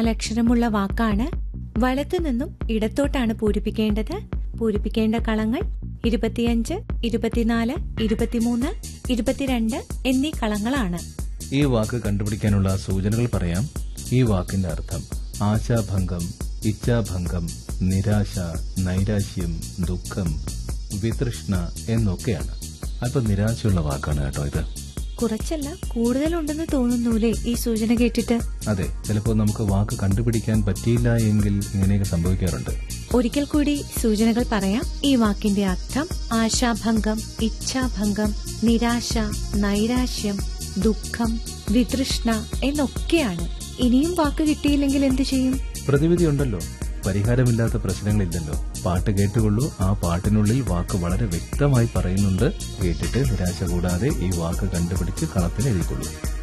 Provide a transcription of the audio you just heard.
നാലക്ഷരമുള്ള വാക്കാണ് വലത്തു നിന്നും ഇടത്തോട്ടാണ് പൂരിപ്പിക്കേണ്ടത് പൂരിപ്പിക്കേണ്ട കളങ്ങൾ ഇരുപത്തിയഞ്ച് ഇരുപത്തിനാല് ഇരുപത്തിമൂന്ന് ഇരുപത്തിരണ്ട് എന്നീ കളങ്ങളാണ് ഈ വാക്ക് കണ്ടുപിടിക്കാനുള്ള സൂചനകൾ പറയാം ഈ വാക്കിന്റെ അർത്ഥം ആശാഭംഗം ഇച്ഛാഭംഗം നിരാശ നൈരാശ്യം ദുഃഖം വിതൃഷ്ണ എന്നൊക്കെയാണ് അല്പം നിരാശയുള്ള വാക്കാണ് കേട്ടോ ഇത് കുറച്ചല്ല കൂടുതലുണ്ടെന്ന് തോന്നുന്നൂലേ ഈ സൂചന കേട്ടിട്ട് അതെ ചിലപ്പോൾ നമുക്ക് വാക്ക് കണ്ടുപിടിക്കാൻ പറ്റിയില്ല എങ്കിൽ ഇങ്ങനെയൊക്കെ സംഭവിക്കാറുണ്ട് ഒരിക്കൽ കൂടി സൂചനകൾ പറയാം ഈ വാക്കിന്റെ അർത്ഥം ആശാഭംഗം ഇച്ഛാഭംഗം നിരാശ നൈരാശ്യം ദുഃഖം വിതൃഷ്ണ എന്നൊക്കെയാണ് ഇനിയും വാക്ക് കിട്ടിയില്ലെങ്കിൽ എന്തു ചെയ്യും പ്രതിവിധി ഉണ്ടല്ലോ പരിഹാരമില്ലാത്ത പ്രശ്നങ്ങളില്ലല്ലോ പാട്ട് കേട്ടുകൊള്ളൂ ആ പാട്ടിനുള്ളിൽ വാക്ക് വളരെ വ്യക്തമായി പറയുന്നുണ്ട് കേട്ടിട്ട് നിരാശ കൂടാതെ ഈ വാക്ക് കണ്ടുപിടിച്ച് കളത്തിൽ എഴുതിക്കൊള്ളൂ